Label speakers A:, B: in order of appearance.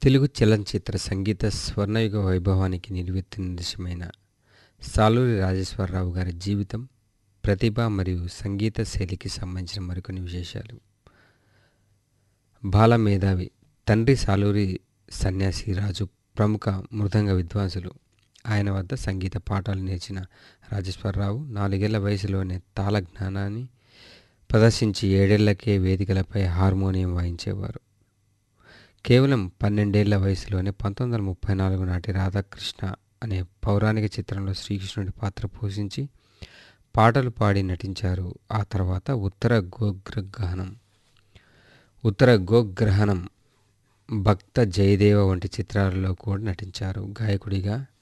A: తెలుగు చలనచిత్ర సంగీత స్వర్ణయుగ వైభవానికి నిలువెత్తు నిదర్శనమైన సాలూరి రాజేశ్వరరావు గారి జీవితం ప్రతిభ మరియు సంగీత శైలికి సంబంధించిన మరికొన్ని విశేషాలు బాల మేధావి తండ్రి సాలూరి సన్యాసి రాజు ప్రముఖ మృదంగ విద్వాంసులు ఆయన వద్ద సంగీత పాఠాలు నేర్చిన రాజేశ్వరరావు నాలుగేళ్ల వయసులోనే తాళ జ్ఞానాన్ని ప్రదర్శించి ఏడేళ్లకే వేదికలపై హార్మోనియం వాయించేవారు కేవలం పన్నెండేళ్ల వయసులోనే పంతొమ్మిది వందల ముప్పై నాలుగు నాటి రాధాకృష్ణ అనే పౌరాణిక చిత్రంలో శ్రీకృష్ణుడి పాత్ర పోషించి పాటలు పాడి నటించారు ఆ తర్వాత ఉత్తర గోగ్రహణం ఉత్తర గోగ్రహణం భక్త జయదేవ వంటి చిత్రాలలో కూడా నటించారు గాయకుడిగా